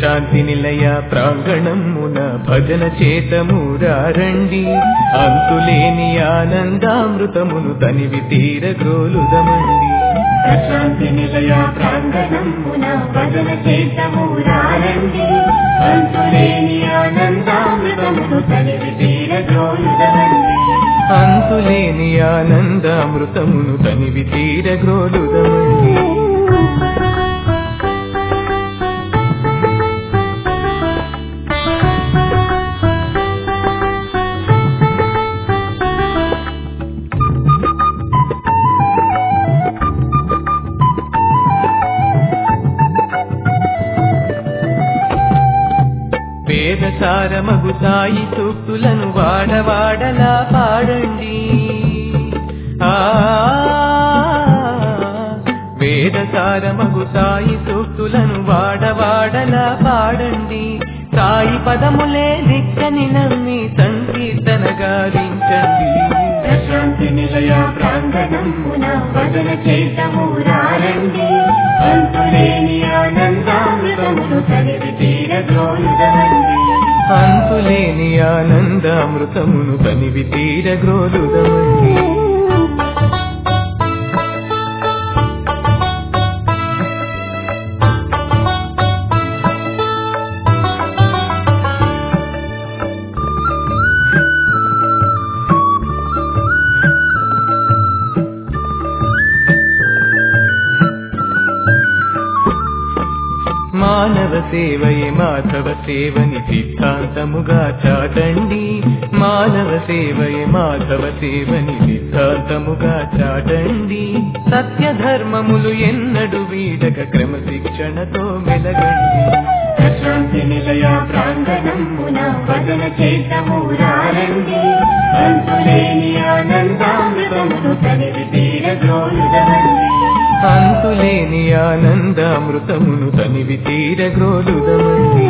ప్రశాంతి నిలయ ప్రాంగణమున భజన చేతమురారండి అంతులేని ఆనందామృతమును తనివి తీర గ్రోలుదమండి ప్రశాంతి నిలయ ప్రాంగణమున భజన చేతమురారండి అంతులేని ఆనందామృతమును తనివి తీర గ్రోలుదమండి అంతులేని ఆనందామృతమును తనివి తీర గ్రోలుదమండి వేదసారమగు సాయి సూక్తులను వాడవాడలా పాడండి ఆ వేదసారమగు సాయి సూక్తులను వాడవాడలా పాడండి సాయి పదములే దిక్కని నమ్మి సంకీర్తన గావించండి ప్రశాంతి నిలయ ప్రాంగణమున భజన చేతమురారండి అంతులేని ఆనందామృతమును తనివి తీర గ్రోలుదమండి అంతులేని ఆనందామృతమును తనివి తీర గ్రోలుదమండి మానవ సేవయే మాధవ సేవని సిద్ధాంతముగా చాటండి మానవ సేవయే మాధవ సేవని సిద్ధాంతముగా చాటండి సత్య ధర్మములు ఎన్నడు వీడక క్రమశిక్షణతో మెలగండి ప్రశాంతి నిలయ ప్రాంగణమున భజన చేతమురారండి అంతులేని ఆనందామృతమును తనివి తీర గ్రోలుదమండి అంతులేని ఆనందామృతమును తనివి తీర గ్రోలుదమండి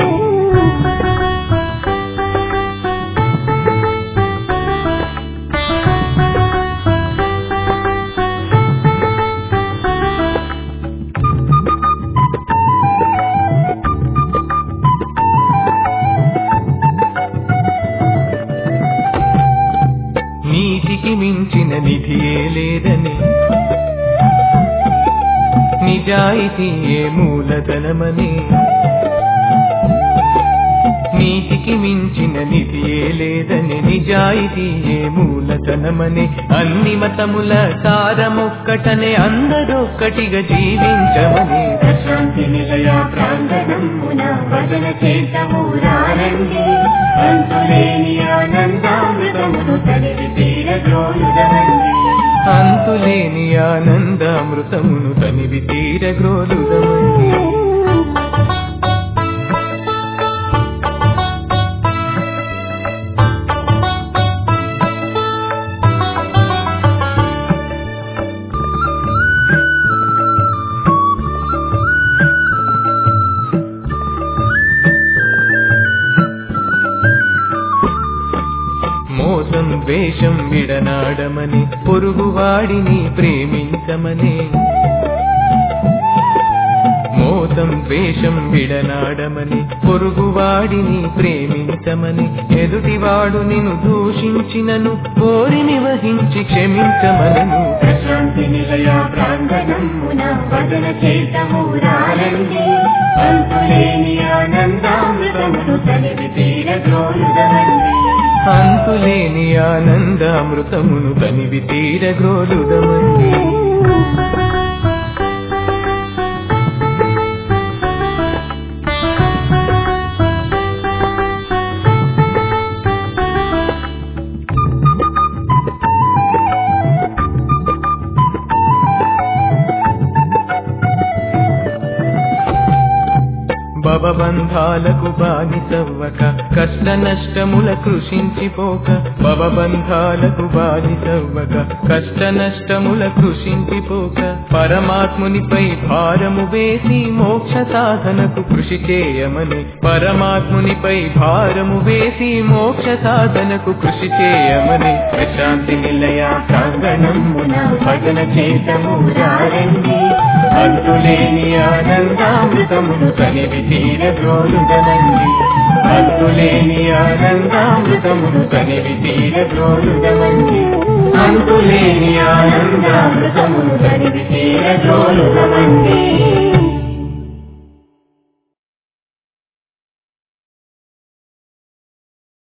నీతికి మించిన నిధియే లేదని నిజాయితీయే మూలధనమని నీతికి మించిన నిధియే లేదని నిజాయితీయే మూలధనమని అన్ని మతముల సారమొక్కటనే అందరొక్కటిగా జీవించమని ప్రశాంతి నిలయ ప్రాంగణమున భజన చేతమురారండి అంతులేని ఆనందామృతమును తనివి తీర గ్రోలుదమండి అంతులేని ఆనందామృతమును తనివి తీర గ్రోలుదమండి మోసం ద్వేషం విడనాడమని పొరుగువాడిని ప్రేమించమని మోసం ద్వేషం విడనాడమని పొరుగువాడిని ప్రేమించమని ఎదుటివాడు నిన్ను దూషించినను కోరిని వహించి క్షమించమనను ప్రశాంతి నిలయ ప్రాంగణమున భజన చేతమురారండి అంతులేని ఆనందామృతమును తనివి తీర గ్రోలుదమండి అంతులేని ఆనందామృతమును తనివి తీర గ్రోలుదమండి భవబంధాలకు బానిసవ్వక కష్ట నష్టముల కృషించిపోక భవబంధాలకు బానిసవ్వక కష్ట నష్టముల కృషించిపోక పరమాత్మునిపై భారము వేసి మోక్ష సాధనకు కృషి చేయమని పరమాత్మునిపై భారము వేసి మోక్ష సాధనకు కృషి చేయమని ప్రశాంతి నిలయ ప్రాంగణమున భజన చేతము రారండి అంతులేని ఆనందామృతమును తనివి తీర ద్రోలుదమండి అంతులేని ఆనందామృతమును తనివి తీర ద్రోలుదమండి అంతులేని ఆనందామృతమును